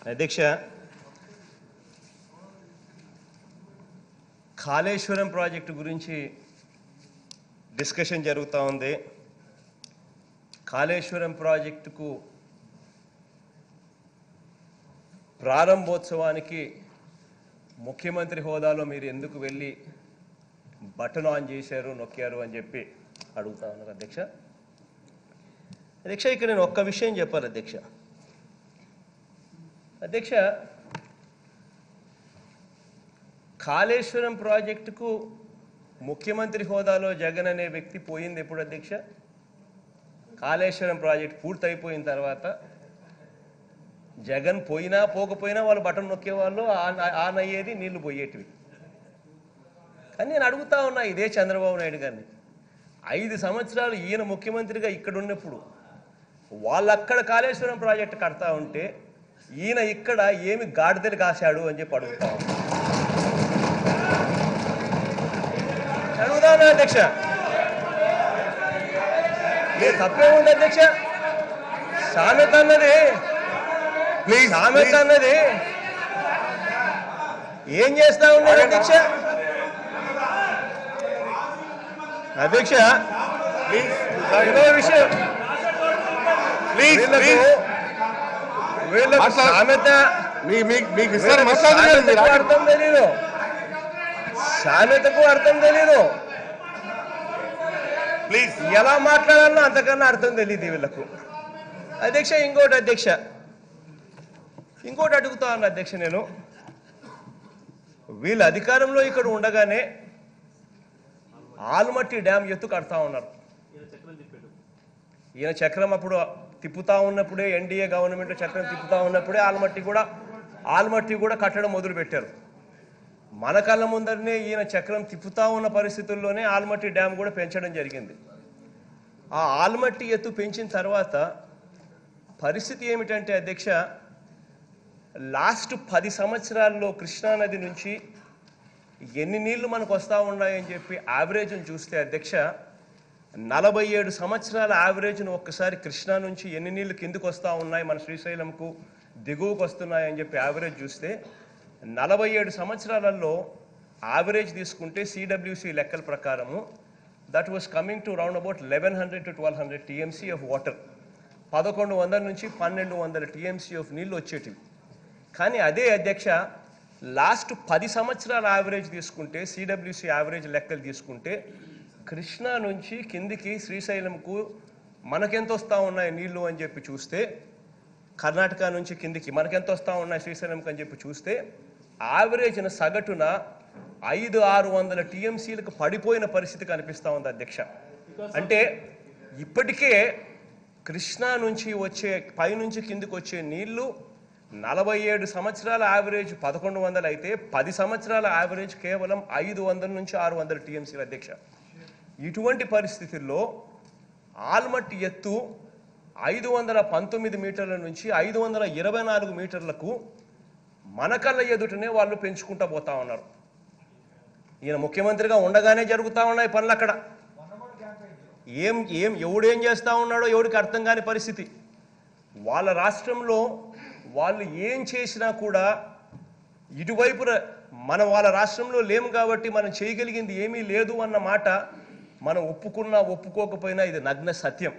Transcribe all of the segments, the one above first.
అధ్యక్ష కాళేశ్వరం ప్రాజెక్టు గురించి డిస్కషన్ జరుగుతూ ఉంది కాళేశ్వరం ప్రాజెక్టుకు ప్రారంభోత్సవానికి ముఖ్యమంత్రి హోదాలో మీరు ఎందుకు వెళ్ళి బటన్ ఆన్ చేశారు నొక్కారు అని చెప్పి అడుగుతా ఉన్నారు అధ్యక్ష అధ్యక్ష ఇక్కడ నేను ఒక్క విషయం చెప్పాలి అధ్యక్ష అధ్యక్ష కాళేశ్వరం ప్రాజెక్టుకు ముఖ్యమంత్రి హోదాలో జగన్ అనే వ్యక్తి పోయింది ఎప్పుడు అధ్యక్ష కాళేశ్వరం ప్రాజెక్ట్ పూర్తయిపోయిన తర్వాత జగన్ పోయినా పోకపోయినా వాళ్ళు బటన్ నొక్కేవాళ్ళు ఆన్ ఆన్ అయ్యేది నీళ్లు పోయేటివి కానీ నేను అడుగుతా ఉన్నా ఇదే చంద్రబాబు నాయుడు గారిని ఐదు సంవత్సరాలు ఈయన ముఖ్యమంత్రిగా ఇక్కడ ఉన్నప్పుడు వాళ్ళు అక్కడ కాళేశ్వరం ప్రాజెక్టు కడతా ఉంటే ఈయన ఇక్కడ ఏమి గాడిదలు కాశాడు అని చెప్పి అడుగుతా ఉన్నా. అడుగుతా ఉన్నా అధ్యక్ష మీరు తప్పే ఉంది అధ్యక్ష సామెత అన్నది ప్లీజ్ సామెత అన్నది ఏం చేస్తా ఉన్నాడు అధ్యక్ష అధ్యక్ష ప్లీజ్ ఇంకో విషయం ప్లీజ్ వీళ్ళకు ప్లీజ్ వీళ్ళకు మాట్లాడు. సామెత మీ మీ- మీకు ఇస్తారు వీళ్ళకు మసాలా లేదు మీరు సామెతకు ఆగండి. అర్థం తెలీదు సామెతకు అర్థం తెలీదు ప్లీజ్ ఎలా మాట్లాడాలో అంతకన్నా అర్థం తెలియదు వీళ్ళకు అధ్యక్ష ఇంకోటి అధ్యక్ష ఇంకోటి అడుగుతా ఉన్నా అధ్యక్ష నేను వీళ్ళ అధికారంలో ఇక్కడ ఉండగానే ఆల్మట్టి డ్యామ్ ఎత్తు కడతా ఉన్నారు ఈయన చక్రం అప్పుడు తిప్పుతా ఉన్నప్పుడే ఎన్డీఏ గవర్నమెంట్ చక్రం తిప్పుతా ఉన్నప్పుడే ఆల్మట్టి కూడా ఆల్మట్టి కూడా కట్టడం మొదలు పెట్టారు మన కళ్ళ ముందరనే ఈయన చక్రం తిప్పుతా ఉన్న పరిస్థితుల్లోనే ఆల్మట్టి డ్యామ్ కూడా పెంచడం జరిగింది ఆ ఆల్మట్టి ఎత్తు పెంచిన తర్వాత పరిస్థితి ఏమిటంటే అధ్యక్ష లాస్ట్ పది సంవత్సరాల్లో కృష్ణానది నుంచి ఎన్ని నీళ్లు మనకు వస్తూ ఉన్నాయని చెప్పి యావరేజ్ని చూస్తే అధ్యక్ష నలభై ఏడు సంవత్సరాల యావరేజ్ను ఒక్కసారి కృష్ణా నుంచి ఎన్ని నీళ్లు కిందకు వస్తూ ఉన్నాయి మన శ్రీశైలంకు దిగువకు వస్తున్నాయని చెప్పి యావరేజ్ చూస్తే నలభై ఏడు సంవత్సరాలలో యావరేజ్ తీసుకుంటే సిడబ్ల్యూసి లెక్కల ప్రకారము that was coming to round about eleven hundred to twelve hundred TMC of water పదకొండు వందల నుంచి పన్నెండు వందల టీఎంసీ ఆఫ్ నీళ్లు వచ్చేటివి కానీ అదే అధ్యక్ష లాస్ట్ పది సంవత్సరాల యావరేజ్ తీసుకుంటే సిడబ్ల్యూసి యావరేజ్ లెక్కలు తీసుకుంటే కృష్ణా నుంచి కిందికి శ్రీశైలంకు మనకెంత వస్తూ ఉన్నాయి నీళ్లు అని చెప్పి చూస్తే కర్ణాటక నుంచి కిందికి మనకెంత వస్తూ ఉన్నాయి శ్రీశైలంకి అని చెప్పి చూస్తే యావరేజ్న సగటున ఐదు ఆరు వందల టీఎంసీలకు పడిపోయిన పరిస్థితి కనిపిస్తూ ఉంది అధ్యక్ష అంటే ఇప్పటికే కృష్ణా నుంచి వచ్చే పైనుంచి కిందికి వచ్చే నీళ్లు నలభై ఏడు సంవత్సరాల యావరేజ్ పదకొండు వందలు అయితే పది సంవత్సరాల యావరేజ్ కేవలం ఐదు వందల నుంచి ఆరు వందల టీఎంసీల అధ్యక్ష ఇటువంటి పరిస్థితుల్లో ఆల్మట్టి ఎత్తు ఐదు వందల పంతొమ్మిది మీటర్ల నుంచి ఐదు వందల ఇరవై నాలుగు మీటర్లకు మన కళ్ళ ఎదుటనే వాళ్ళు పెంచుకుంటా పోతా ఉన్నారు ఈయన ముఖ్యమంత్రిగా ఉండగానే జరుగుతూ ఉన్నాయి పనులు అక్కడ ఏం ఏం ఎవడేం చేస్తా ఉన్నాడో ఎవడికి అర్థం కాని పరిస్థితి వాళ్ళ రాష్ట్రంలో వాళ్ళు ఏం చేసినా కూడా ఇటువైపు ర- మనం వాళ్ళ రాష్ట్రంలో లేము కాబట్టి మనం చేయగలిగింది ఏమీ లేదు అన్న మాట మనం ఒప్పుకున్నా ఒప్పుకోకపోయినా ఇది నగ్న సత్యం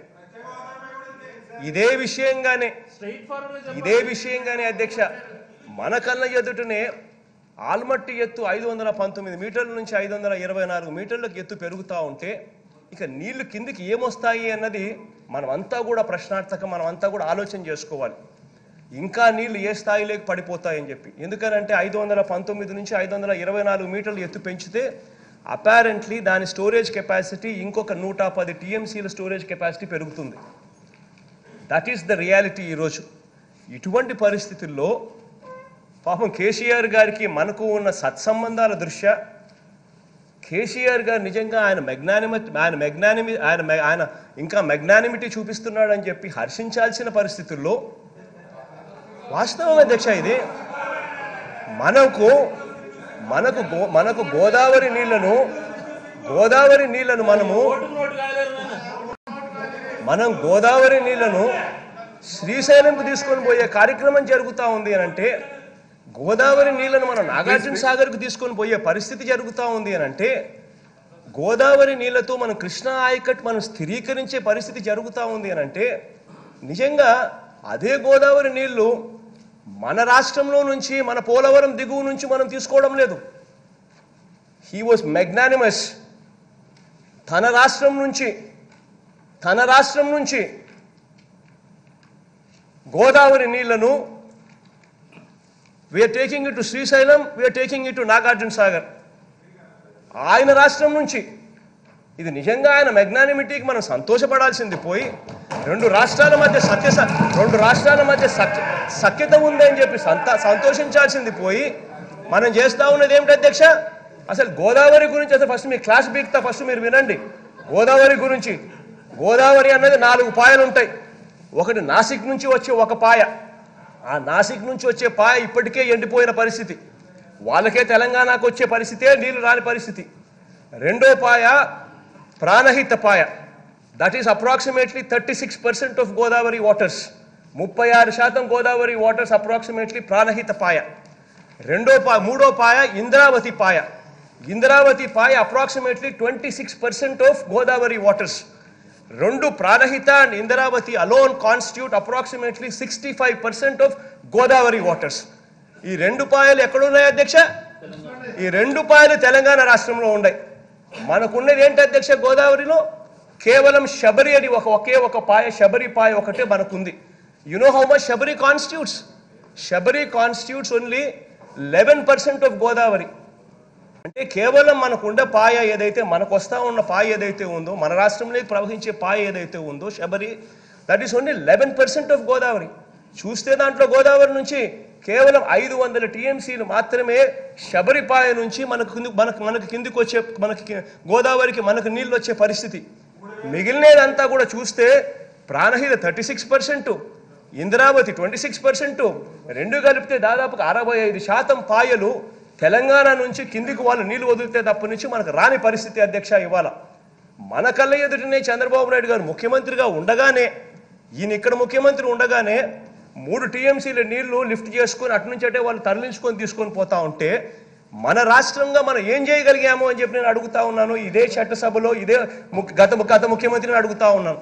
ఇదే విషయంగానే ఇదే విషయంగానే అధ్యక్ష మన కళ్ళ ఎదుటనే ఆల్మట్టి ఎత్తు ఐదు వందల పంతొమ్మిది మీటర్ల నుంచి ఐదు వందల ఇరవై నాలుగు మీటర్లకు ఎత్తు పెరుగుతూ ఉంటే ఇక నీళ్లు కిందికి ఏమొస్తాయి అన్నది మనమంతా కూడా ప్రశ్నార్థకం మనమంతా కూడా ఆలోచన చేసుకోవాలి ఇంకా నీళ్లు ఏ స్థాయిలోకి పడిపోతాయని చెప్పి ఎందుకనంటే ఐదు వందల పంతొమ్మిది నుంచి ఐదు వందల ఇరవై నాలుగు మీటర్లు ఎత్తు పెంచితే అపారెంట్లీ దాని స్టోరేజ్ కెపాసిటీ ఇంకొక నూట పది టీఎంసీల స్టోరేజ్ కెపాసిటీ పెరుగుతుంది దట్ ఈస్ ద రియాలిటీ ఈరోజు ఇటువంటి పరిస్థితుల్లో పాపం కేసీఆర్ గారికి మనకు ఉన్న సత్సంబంధాల దృష్ట్యా కేసీఆర్ గారు నిజంగా ఆయన మెగ్నానిమ ఆయన మెగ్నానిమి ఆయన మె- ఆయన ఇంకా మెగ్నానిమిటీ చూపిస్తున్నాడని చెప్పి హర్షించాల్సిన పరిస్థితుల్లో వాస్తవం అధ్యక్ష ఇది మనకు మనకు గో మనకు గోదావరి నీళ్లను గోదావరి నీళ్లను మనము మనం గోదావరి నీళ్లను శ్రీశైలంకు తీసుకొని పోయే కార్యక్రమం జరుగుతూ ఉంది అని అంటే గోదావరి నీళ్లను మనం నాగార్జున సాగర్కు తీసుకొని పోయే పరిస్థితి జరుగుతూ ఉంది అని అంటే గోదావరి నీళ్లతో మనం కృష్ణా ఆయకట్ మనం స్థిరీకరించే పరిస్థితి జరుగుతూ ఉంది అని అంటే నిజంగా అదే గోదావరి నీళ్లు మన రాష్ట్రంలో నుంచి మన పోలవరం దిగువ నుంచి మనం తీసుకోవడం లేదు హీ వాజ్ మెగ్నానిమస్ తన రాష్ట్రం నుంచి తన రాష్ట్రం నుంచి గోదావరి నీళ్లను we're taking it to Srisailam we're taking it to Nagarjuna Sagar ఆయన రాష్ట్రం నుంచి ఇది నిజంగా ఆయన మెగ్నానిమిటీకి మనం సంతోషపడాల్సింది పోయి రెండు రాష్ట్రాల మధ్య సత్య రెండు రాష్ట్రాల మధ్య సఖ్య సఖ్యత ఉంది అని చెప్పి సంత సంతోషించాల్సింది పోయి మనం చేస్తా ఉన్నది ఏమిటి అధ్యక్ష అసలు గోదావరి గురించి అసలు ఫస్ట్ మీ క్లాస్ బీక్తా ఫస్ట్ మీరు వినండి గోదావరి గురించి గోదావరి అన్నది నాలుగు పాయలు ఉంటాయి ఒకటి నాసిక్ నుంచి వచ్చే ఒక పాయ ఆ నాసిక్ నుంచి వచ్చే పాయ ఇప్పటికే ఎండిపోయిన పరిస్థితి వాళ్ళకే తెలంగాణకు వచ్చే పరిస్థితే నీళ్లు రాని పరిస్థితి రెండో పాయ ప్రాణహిత పాయ that is approximately thirty six percent of Godavari waters ముప్పై ఆరు శాతం గోదావరి వాటర్స్ అప్రాక్సిమేట్లీ ప్రాణహిత పాయ రెండో పా మూడో పాయ ఇంద్రావతి పాయ ఇంద్రావతి పాయ approximately twenty six percent of Godavari waters రెండు Pranahita and Indravati alone constitute approximately sixty five percent of Godavari waters ఈ రెండు పాయలు ఎక్కడున్నాయి అధ్యక్ష ఈ రెండు పాయలు తెలంగాణ రాష్ట్రంలో ఉన్నాయి మనకున్నది ఏంటి అధ్యక్ష గోదావరిలో కేవలం శబరి అని ఒక ఒకే ఒక పాయ శబరి పాయ ఒకటే మనకుంది you know how much Sabari constitutes Sabari constitutes only eleven percent of Godavari అంటే కేవలం మనకుండే పాయ ఏదైతే మనకు వస్తా ఉన్న పాయ ఏదైతే ఉందో మన రాష్ట్రంలో ప్రవహించే పాయ ఏదైతే ఉందో Sabari that is only eleven percent of Godavari చూస్తే దాంట్లో గోదావరి నుంచి కేవలం ఐదు వందల టీఎంసీలు మాత్రమే శబరిపాయ నుంచి మనకు కింది మనకు మనకు కిందికి వచ్చే మనకి కి- గోదావరికి మనకు నీళ్ళు వచ్చే పరిస్థితి మిగిలినదంతా కూడా చూస్తే Pranahita thirty six percent Indravati twenty six percent రెండు కలిపితే దాదాపుగా అరవై ఐదు శాతం పాయలు తెలంగాణ నుంచి కిందికి వాళ్ళు నీళ్లు వదిలితే తప్ప నుంచి మనకు రాని పరిస్థితి అధ్యక్ష ఇవాళ మన కళ్ళ ఎదుటనే చంద్రబాబు నాయుడు గారు ముఖ్యమంత్రిగా ఉండగానే ఈయన ఇక్కడ ముఖ్యమంత్రి ఉండగానే మూడు టీఎంసీల నీళ్లు లిఫ్ట్ చేసుకొని అటు నుంచి అంటే వాళ్ళు తరలించుకొని తీసుకొని పోతా ఉంటే మన రాష్ట్రంగా మనం ఏం చేయగలిగాము అని చెప్పి నేను అడుగుతా ఉన్నాను ఇదే చట్టసభలో ఇదే ముఖ్య- గత గత ముఖ్యమంత్రిని అడుగుతా ఉన్నాను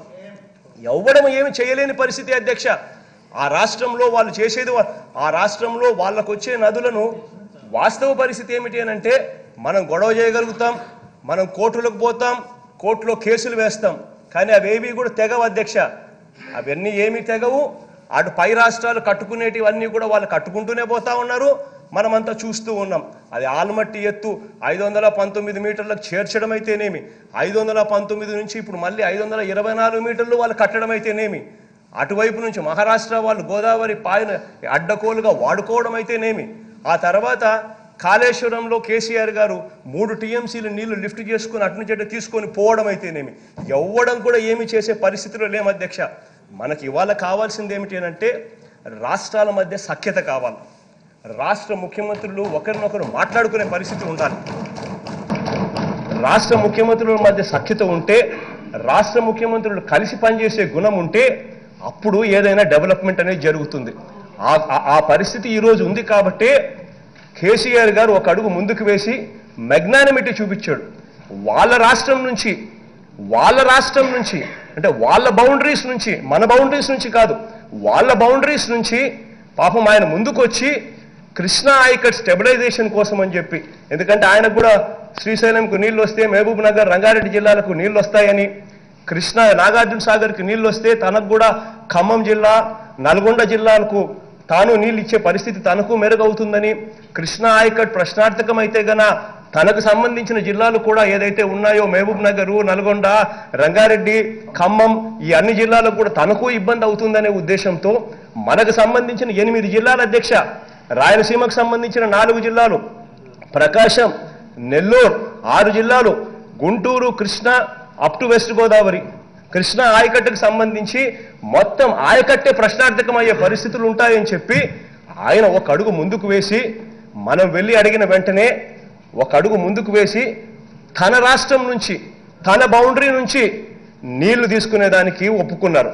ఎవ్వడం ఏమి చేయలేని పరిస్థితి అధ్యక్ష ఆ రాష్ట్రంలో వాళ్ళు చేసేది వా- ఆ రాష్ట్రంలో వాళ్ళకు వచ్చే నదులను వాస్తవ పరిస్థితి ఏమిటి అని అంటే మనం గొడవ చేయగలుగుతాం మనం కోర్టులకు పోతాం కోర్టులో కేసులు వేస్తాం కానీ అవేవి కూడా తెగవు అధ్యక్ష అవన్నీ ఏమీ తెగవు అటు పై రాష్ట్రాలు కట్టుకునేటివన్నీ కూడా వాళ్ళు కట్టుకుంటూనే పోతా ఉన్నారు మనమంతా చూస్తూ ఉన్నాం అది ఆల్మట్టి ఎత్తు ఐదు వందల పంతొమ్మిది మీటర్లకు చేర్చడం అయితేనేమి ఐదు వందల పంతొమ్మిది నుంచి ఇప్పుడు మళ్ళీ ఐదు వందల ఇరవై నాలుగు మీటర్లు వాళ్ళు కట్టడం అయితేనేమి అటువైపు నుంచి మహారాష్ట్ర వాళ్ళు గోదావరి పాయన అడ్డకోలుగా వాడుకోవడం అయితేనేమి ఆ తర్వాత కాళేశ్వరంలో కేసీఆర్ గారు మూడు టీఎంసీలు నీళ్లు లిఫ్ట్ చేసుకుని అటు నుంచి అటు తీసుకొని పోవడం అయితేనేమి ఎవ్వడం కూడా ఏమి చేసే పరిస్థితిలో లేము అధ్యక్ష మనకి ఇవాళ కావాల్సింది ఏమిటి అని అంటే రాష్ట్రాల మధ్య సఖ్యత కావాలి రాష్ట్ర ముఖ్యమంత్రులు ఒకరినొకరు మాట్లాడుకునే పరిస్థితి ఉండాలి రాష్ట్ర ముఖ్యమంత్రుల మధ్య సఖ్యత ఉంటే రాష్ట్ర ముఖ్యమంత్రులు కలిసి పనిచేసే గుణం ఉంటే అప్పుడు ఏదైనా డెవలప్మెంట్ అనేది జరుగుతుంది ఆ- ఆ- ఆ పరిస్థితి ఈరోజు ఉంది కాబట్టే కేసీఆర్ గారు ఒక అడుగు ముందుకు వేసి మెగ్నానిమిటీ చూపించాడు వాళ్ళ రాష్ట్రం నుంచి వాళ్ళ రాష్ట్రం నుంచి అంటే వాళ్ళ బౌండరీస్ నుంచి మన బౌండరీస్ నుంచి కాదు వాళ్ళ బౌండరీస్ నుంచి పాపం ఆయన ముందుకు వచ్చి కృష్ణా ఐకట్ స్టెబిలైజేషన్ కోసం అని చెప్పి ఎందుకంటే ఆయనకు కూడా శ్రీశైలంకు నీళ్లు వస్తే మహబూబ్ నగర్ రంగారెడ్డి జిల్లాలకు నీళ్లు వస్తాయని కృష్ణా నాగార్జున సాగర్కి నీళ్లు వస్తే తనకు కూడా ఖమ్మం జిల్లా నల్గొండ జిల్లాలకు తాను నీళ్ళు ఇచ్చే పరిస్థితి తనకు మెరుగవుతుందని కృష్ణా ఆయకట్ ప్రశ్నార్థకం అయితే గన తనకు సంబంధించిన జిల్లాలు కూడా ఏదైతే ఉన్నాయో మహబూబ్ నగరు నల్గొండ రంగారెడ్డి ఖమ్మం ఈ అన్ని జిల్లాలకు కూడా తనకు ఇబ్బంది అవుతుందనే ఉద్దేశంతో మనకు సంబంధించిన ఎనిమిది జిల్లాల అధ్యక్ష రాయలసీమకు సంబంధించిన నాలుగు జిల్లాలు ప్రకాశం నెల్లూరు ఆరు జిల్లాలు Guntur Krishna up to west Godavari Krishna ఆయకట్టుకు సంబంధించి మొత్తం ఆయకట్టే ప్రశ్నార్థకం అయ్యే పరిస్థితులు ఉంటాయని చెప్పి ఆయన ఒక అడుగు ముందుకు వేసి మనం వెళ్ళి అడిగిన వెంటనే ఒక అడుగు ముందుకు వేసి తన రాష్ట్రం నుంచి తన బౌండరీ నుంచి నీళ్లు తీసుకునేదానికి ఒప్పుకున్నారు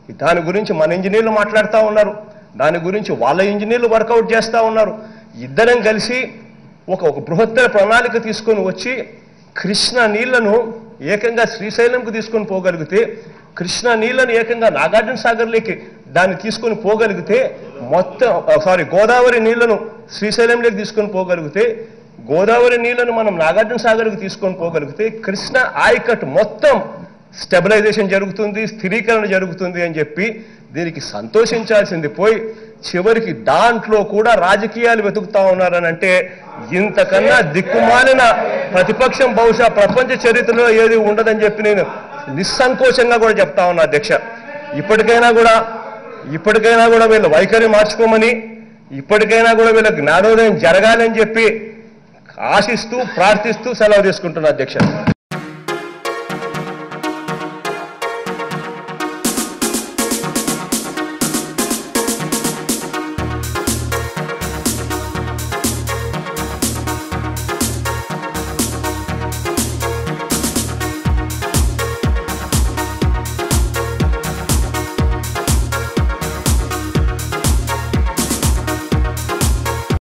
దాని గురించి మన ఇంజనీర్లు మాట్లాడుతూ ఉన్నారు దాని గురించి వాళ్ళ ఇంజనీర్లు వర్కౌట్ చేస్తూ ఉన్నారు ఇద్దరం కలిసి ఒక ఒక బృహత్తర ప్రణాళిక తీసుకొని వచ్చి కృష్ణ నీళ్లను ఏకంగా శ్రీశైలంకు తీసుకొని పోగలిగితే కృష్ణ నీళ్లను ఏకంగా నాగార్జున సాగర్లోకి దాన్ని తీసుకొని పోగలిగితే మొత్తం సారీ గోదావరి నీళ్లను శ్రీశైలంలోకి తీసుకొని పోగలిగితే గోదావరి నీళ్లను మనం నాగార్జున సాగర్కి తీసుకొని పోగలిగితే కృష్ణ ఆయకట్ మొత్తం స్టెబిలైజేషన్ జరుగుతుంది స్థిరీకరణ జరుగుతుంది అని చెప్పి దీనికి సంతోషించాల్సింది పోయి చివరికి దాంట్లో కూడా రాజకీయాలు వెతుకుతా ఉన్నారని అంటే ఇంతకన్నా దిక్కుమాలిన ప్రతిపక్షం బహుశా ప్రపంచ చరిత్రలో ఏది ఉండదని చెప్పి నేను నిస్సంకోచంగా కూడా చెప్తా ఉన్నా అధ్యక్ష ఇప్పటికైనా కూడా ఇప్పటికైనా కూడా వీళ్ళు వైఖరి మార్చుకోమని ఇప్పటికైనా కూడా వీళ్ళ జ్ఞానోదయం జరగాలని చెప్పి ఆశిస్తూ ప్రార్థిస్తూ సెలవు తీసుకుంటున్నా అధ్యక్ష